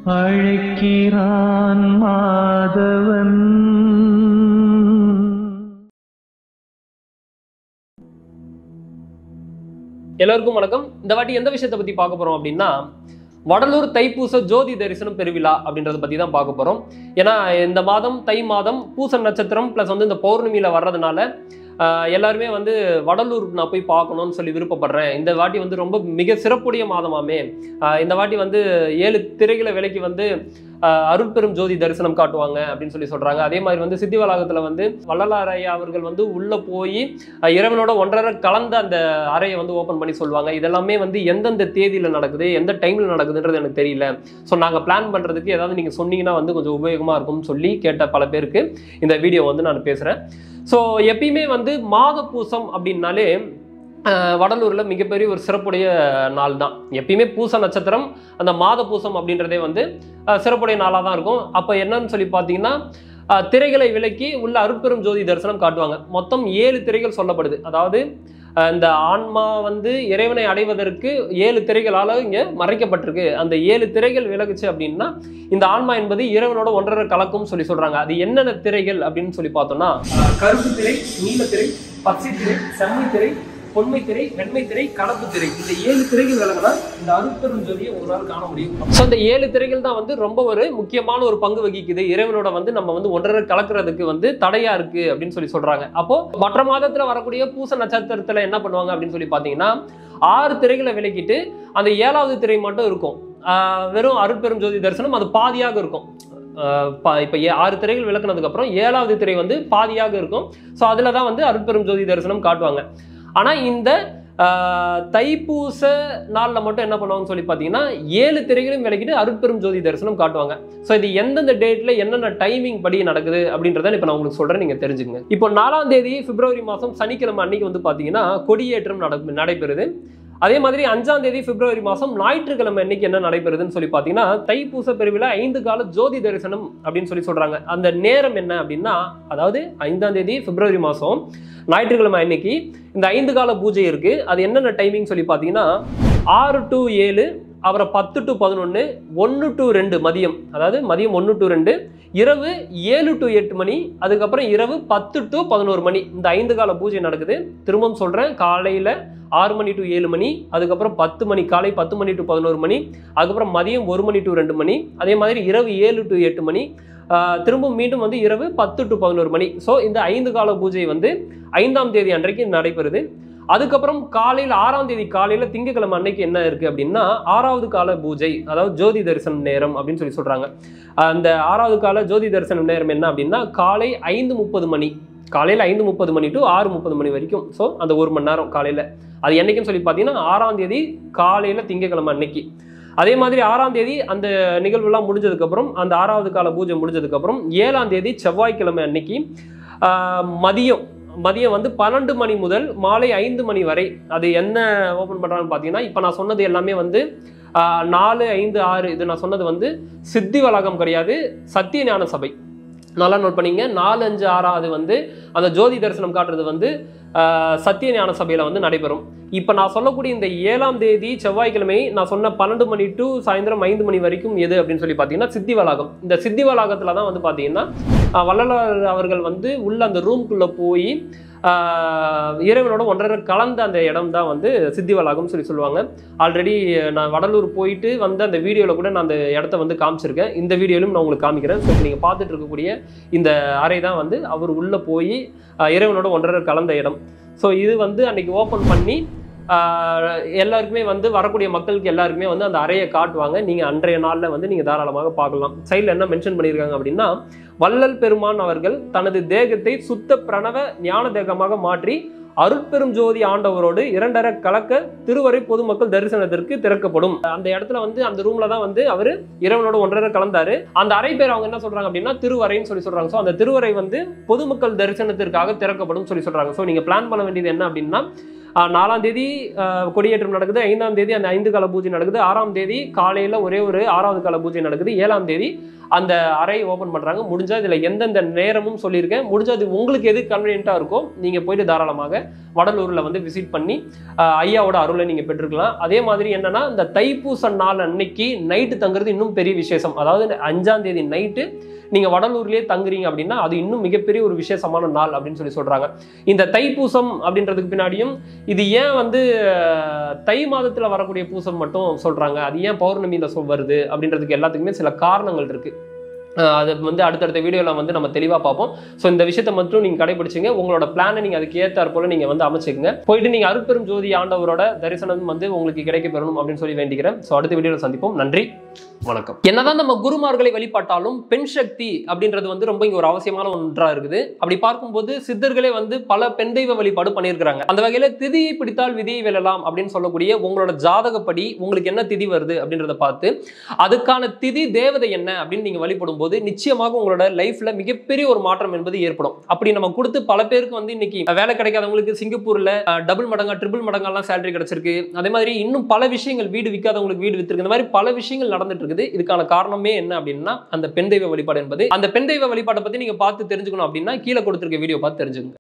அழைக்கிறான் மாதவன் எல்லாருக்கும் வணக்கம் இந்த வாட்டி எந்த விஷயத்தை பத்தி பார்க்க போறோம் அப்படின்னா வடலூர் தைப்பூச ஜோதி தரிசனம் பெருவிழா அப்படின்றத பத்தி தான் பார்க்க போறோம் ஏன்னா இந்த மாதம் தை மாதம் பூச நட்சத்திரம் ப்ளஸ் வந்து இந்த பௌர்ணமியில வர்றதுனால ஆஹ், எல்லாருமே வந்து வடலூர் நான் போய் பார்க்கணும்னு சொல்லி விருப்பப்படுறேன் இந்த வாட்டி வந்து ரொம்ப மிக சிறப்புடைய மாதமாமே ஆஹ், இந்த வாட்டி வந்து ஏழு திரைகளை விலைக்கு வந்து ஆஹ், அருட்பெரும் ஜோதி தரிசனம் காட்டுவாங்க அப்படின்னு சொல்லி சொல்றாங்க அதே மாதிரி வந்து சித்தி வளாகத்துல வந்து வள்ளலார் ஐயா அவர்கள் வந்து உள்ள போய் அஹ் இறைவனோட ஒன்றரை கலந்த அந்த அறையை வந்து ஓப்பன் பண்ணி சொல்லுவாங்க இதெல்லாமே வந்து எந்தெந்த தேதியில நடக்குது எந்த டைம்ல நடக்குதுன்றது எனக்கு தெரியல ஸோ நாங்கள் பிளான் பண்றதுக்கு ஏதாவது நீங்க சொன்னீங்கன்னா வந்து கொஞ்சம் உபயோகமா இருக்கும்னு சொல்லி கேட்ட பல பேருக்கு இந்த வீடியோ வந்து நான் பேசுறேன் ஸோ எப்பயுமே வந்து மாத பூசம் அப்படின்னாலே அஹ், வடலூர்ல மிகப்பெரிய ஒரு சிறப்புடைய நாள் தான் எப்பயுமே பூச நட்சத்திரம் அந்த மாத பூசம் அப்படின்றதே வந்து அஹ், சிறப்புடைய நாளாக தான் இருக்கும் அப்போ என்னன்னு சொல்லி பார்த்தீங்கன்னா அஹ், திரைகளை விலக்கி உள்ள அருட்பெரும் ஜோதி தரிசனம் காட்டுவாங்க மொத்தம் ஏழு திரைகள் சொல்லப்படுது அதாவது அஹ், இந்த ஆன்மா வந்து இறைவனை அடைவதற்கு ஏழு திரைகளால் இங்கே மறைக்கப்பட்டிருக்கு அந்த ஏழு திரைகள் விலகுச்சு அப்படின்னா இந்த ஆன்மா என்பது இறைவனோட ஒன்றரை கலக்கும் சொல்லி சொல்றாங்க அது என்னென்ன திரைகள் அப்படின்னு சொல்லி பார்த்தோம்னா கருப்பு திரை நீல திரை பச்சை திரை செம்மை திரை பொன்மை திரை வெண்மை திரை கலப்பு திரை இந்த ஏழு திரைகள் விலகினா இந்த அருட்பெரும் ஜோதியை ஒரு நாள் காண முடியும் ஸோ இந்த ஏழு திரைகள் தான் வந்து ரொம்ப ஒரு முக்கியமான ஒரு பங்கு வகிக்குது இறைவனோட வந்து நம்ம வந்து ஒன்றரை கலக்கிறதுக்கு வந்து தடையா இருக்கு அப்படின்னு சொல்லி சொல்றாங்க அப்போ மற்ற மாதத்துல வரக்கூடிய பூச நட்சத்திரத்துல என்ன பண்ணுவாங்க அப்படின்னு சொல்லி பாத்தீங்கன்னா ஆறு திரைகளை விலக்கிட்டு அந்த ஏழாவது திரை மட்டும் இருக்கும் ஆஹ் வெறும் அருட்பெரும் ஜோதி தரிசனம் அது பாதியாக இருக்கும் ஆஹ் பா- இப்ப ஏ- ஆறு திரைகள் விளக்குனதுக்கு அப்புறம் ஏழாவது திரை வந்து பாதியாக இருக்கும் ஸோ அதுல தான் வந்து அருட்பெரும் ஜோதி தரிசனம் காட்டுவாங்க ஆனா இந்த ஆஹ், தைப்பூச நாள்ல மட்டும் என்ன பண்ணுவாங்கன்னு சொல்லி பார்த்தீங்கன்னா ஏழு திரைகளையும் விளக்கிட்டு அருட்பெரும் ஜோதி தரிசனம் காட்டுவாங்க ஸோ இது எந்தெந்த டேட்ல என்னென்ன டைமிங் படி நடக்குது அப்படின்றத இப்போ நான் உங்களுக்கு சொல்றேன் நீங்க தெரிஞ்சுக்கங்க இப்போ நாலாம் தேதி பிப்ரவரி மாதம் சனிக்கிழமை அன்னைக்கு வந்து பார்த்தீங்கன்னா கொடியேற்றம் நட நடைபெறுது அதே மாதிரி அஞ்சாம் தேதி பிப்ரவரி மாதம் ஞாயிற்றுக்கிழமை அன்னைக்கு என்ன நடைபெறுதுன்னு சொல்லி பார்த்தீங்கன்னா தைப்பூச பெருவிழா ஐந்து கால ஜோதி தரிசனம் அப்படின்னு சொல்லி சொல்றாங்க அந்த நேரம் என்ன அப்படின்னா அதாவது ஐந்தாம் தேதி பிப்ரவரி மாதம் ஞாயிற்றுக்கிழமை அன்னைக்கு இந்த ஐந்து கால பூஜை இருக்கு அது என்னென்ன டைமிங் சொல்லி பார்த்தீங்கன்னா ஆறு டு ஏழு அப்புறம் பத்து டு பதினொன்று ஒன்று டு ரெண்டு மதியம் அதாவது மதியம் ஒன்று டு ரெண்டு இரவு ஏழு டு எட்டு மணி அதுக்கப்புறம் இரவு பத்து டு பதினோரு மணி இந்த ஐந்து கால பூஜை நடக்குது திரும்பவும் சொல்கிறேன் காலையில் ஆறு மணி டு ஏழு மணி அதுக்கப்புறம் பத்து மணி காலை பத்து மணி டு பதினோரு மணி அதுக்கப்புறம் மதியம் ஒரு மணி டு ரெண்டு மணி அதே மாதிரி இரவு ஏழு டு எட்டு மணி ஆஹ் திரும்பவும் மீண்டும் வந்து இரவு பத்து டு பதினோரு மணி ஸோ இந்த ஐந்து கால பூஜை வந்து ஐந்தாம் தேதி அன்றைக்கு நடைபெறுது அதுக்கப்புறம் காலையில் ஆறாம் தேதி காலையில் திங்கட்கிழமை அன்னைக்கு என்ன இருக்கு அப்படின்னா ஆறாவது கால பூஜை அதாவது ஜோதி தரிசனம் நேரம் அப்படின்னு சொல்லி சொல்றாங்க அந்த ஆறாவது கால ஜோதி தரிசனம் நேரம் என்ன அப்படின்னா காலை ஐந்து முப்பது மணி காலையில் ஐந்து முப்பது மணி டு ஆறு முப்பது மணி வரைக்கும் ஸோ அந்த ஒரு மணி நேரம் காலையில் அது என்னைக்குன்னு சொல்லி பார்த்தீங்கன்னா ஆறாம் தேதி காலையில் திங்கட்கிழமை அன்னைக்கு அதே மாதிரி ஆறாம் தேதி அந்த நிகழ்வுலாம் முடிஞ்சதுக்கப்புறம் அந்த ஆறாவது கால பூஜை முடிஞ்சதுக்கப்புறம் ஏழாம் தேதி செவ்வாய்க்கிழமை அன்னைக்கு ஆஹ், மதியம் மதியம் வந்து பன்னெண்டு மணி முதல் மாலை ஐந்து மணி வரை அது என்ன ஓப்பன் பண்ணுறான்னு பார்த்தீங்கன்னா இப்போ நான் சொன்னது எல்லாமே வந்து ஆஹ், நாலு ஐந்து ஆறு இது நான் சொன்னது வந்து சித்தி வளாகம் கிடையாது சத்திய ஞான சபை நல்லா நோட் பண்ணீங்க நாலு அஞ்சு ஆறாவது வந்து அந்த ஜோதி தரிசனம் காட்டுறது வந்து ஆஹ், சத்திய ஞான சபையில் வந்து நடைபெறும் இப்போ நான் சொல்லக்கூடிய இந்த ஏழாம் தேதி செவ்வாய்க்கிழமை நான் சொன்ன பன்னெண்டு மணி டு சாயந்தரம் ஐந்து மணி வரைக்கும் எது அப்படின்னு சொல்லி பார்த்தீங்கன்னா சித்தி வளாகம் இந்த சித்தி வளாகத்தில் தான் வந்து பார்த்தீங்கன்னா ஆஹ், வள்ளலார் அவர்கள் வந்து உள்ள அந்த ரூம்குள்ளே போய் ஆஹ், இறைவனோட ஒன்றரை கலந்த அந்த இடம் தான் வந்து சித்தி வளாகம்னு சொல்லி சொல்லுவாங்க ஆல்ரெடி நான் வடலூர் போயிட்டு வந்த அந்த வீடியோவில் கூட நான் அந்த இடத்த வந்து காமிச்சிருக்கேன் இந்த வீடியோலையும் நான் உங்களுக்கு காமிக்கிறேன் ஸோ நீங்கள் பார்த்துட்டு இருக்கக்கூடிய இந்த அறை தான் வந்து அவர் உள்ளே போய் ஆஹ், இறைவனோட ஒன்றரை கலந்த இடம் ஸோ இது வந்து அன்னைக்கு ஓப்பன் பண்ணி ஆஹ், எல்லாருக்குமே வந்து வரக்கூடிய மக்களுக்கு எல்லாருக்குமே வந்து அந்த அறையை காட்டுவாங்க நீங்கள் அன்றைய நாளில் வந்து நீங்கள் தாராளமாக பார்க்கலாம் சைடில் என்ன மென்ஷன் பண்ணியிருக்காங்க அப்படின்னா வள்ளல் பெருமான் அவர்கள் தனது தேகத்தை சுத்த பிரணவ ஞான தேகமாக மாற்றி அருட்பெரும் ஜோதி ஆண்டவரோடு இரண்டரை கலக்க திருவரை பொதுமக்கள் தரிசனத்திற்கு திறக்கப்படும் அந்த இடத்துல வந்து அந்த ரூம்ல தான் வந்து அவர் இறைவனோட ஒன்றரை கலந்தாரு அந்த அறை பேர் அவங்க என்ன சொல்றாங்க அப்படின்னா திருவரைன்னு சொல்லி சொல்றாங்க ஸோ அந்த திருவரை வந்து பொதுமக்கள் தரிசனத்திற்காக திறக்கப்படும் சொல்லி சொல்றாங்க ஸோ நீங்க பிளான் பண்ண வேண்டியது என்ன அப்படின்னா ஆஹ் நாலாம் தேதி ஆஹ் கொடியேற்றம் நடக்குது ஐந்தாம் தேதி அந்த ஐந்து கால பூஜை நடக்குது ஆறாம் தேதி காலையில ஒரே ஒரு ஆறாவது கால பூஜை நடக்குது ஏழாம் தேதி அந்த அறை ஓபன் பண்றாங்க முடிஞ்சா இதுல எந்தெந்த நேரமும் சொல்லியிருக்கேன் முடிஞ்சா அது உங்களுக்கு எது கன்வீனியன்ட்டா இருக்கோ நீங்க போயிட்டு தாராளமாக வடலூர்ல வந்து விசிட் பண்ணி ஆஹ் ஐயாவோட அருளை நீங்க பெற்றுக்கலாம் அதே மாதிரி என்னன்னா இந்த தைப்பூச நாள் அன்னைக்கு நைட்டு தங்குறது இன்னும் பெரிய விசேஷம் அதாவது அஞ்சாம் தேதி நைட்டு நீங்க வடலூர்லயே தங்குறீங்க அப்படின்னா அது இன்னும் மிகப்பெரிய ஒரு விசேஷமான நாள் அப்படின்னு சொல்லி சொல்றாங்க இந்த தைப்பூசம் அப்படின்றதுக்கு பின்னாடியும் இது ஏன் வந்து அஹ், தை மாதத்துல வரக்கூடிய பூசம் மட்டும் சொல்றாங்க அது ஏன் பௌர்ணமியில சொல் வருது அப்படின்றதுக்கு எல்லாத்துக்குமே சில காரணங்கள் இருக்கு அஹ் அது வந்து அடுத்தடுத்த வீடியோவில் வந்து நம்ம தெளிவாக பார்ப்போம் ஸோ இந்த விஷயத்தை மட்டும் நீங்கள் கடைபிடிச்சிங்க உங்களோட பிளானை நீங்கள் அதுக்கு ஏற்றாற் போல நீங்கள் வந்து அமைச்சுக்கங்க போயிட்டு நீங்கள் அருட்பெரும் ஜோதி ஆண்டவரோட தரிசனம் வந்து உங்களுக்கு கிடைக்க பெறணும் அப்படின்னு சொல்லி வேண்டிக்கிறேன் ஸோ அடுத்த வீடியோவில் சந்திப்போம் நன்றி வணக்கம் என்னதான் நம்ம குருமார்களை வழிபாட்டாலும் பெண் சக்தி அப்படின்றது வந்து ரொம்ப இங்க ஒரு அவசியமான ஒன்றா இருக்குது அப்படி பார்க்கும்போது சித்தர்களே வந்து பல பெண் தெய்வ வழிபாடு பண்ணியிருக்கிறாங்க அந்த வகையில திதியை பிடித்தால் விதியை வெல்லலாம் அப்படின்னு சொல்லக்கூடிய உங்களோட ஜாதகப்படி உங்களுக்கு என்ன திதி வருது அப்படின்றத பார்த்து அதுக்கான திதி தேவதை என்ன அப்படின்னு நீங்க வழிபடும் போது நிச்சயமாக உங்களோட லைஃப்ல மிகப்பெரிய ஒரு மாற்றம் என்பது ஏற்படும் அப்படி நம்ம கொடுத்து பல பேருக்கு வந்து இன்னைக்கு வேலை கிடைக்காதவங்களுக்கு சிங்கப்பூர்ல டபுள் மடங்கா ட்ரிபிள் மடங்கெல்லாம் சேலரி கிடைச்சிருக்கு அதே மாதிரி இன்னும் பல விஷயங்கள் வீடு விற்காதவங்களுக்கு வீடு வித்திருக்கு இந்த மாதிரி பல விஷயங்கள் நடந்துட்டு இருக்குது இதுக்கான காரணமே என்ன அப்படின்னா அந்த பெண் தெய்வ வழிபாடு என்பது அந்த பெண் தெய்வ வழிபாட்டை பத்தி நீங்க பார்த்து தெரிஞ்சுக்கணும் அப்படின்னா கீழே கொடுத்திருக்க வீடியோ பார்த்து தெரிஞ்சுக்கோங்க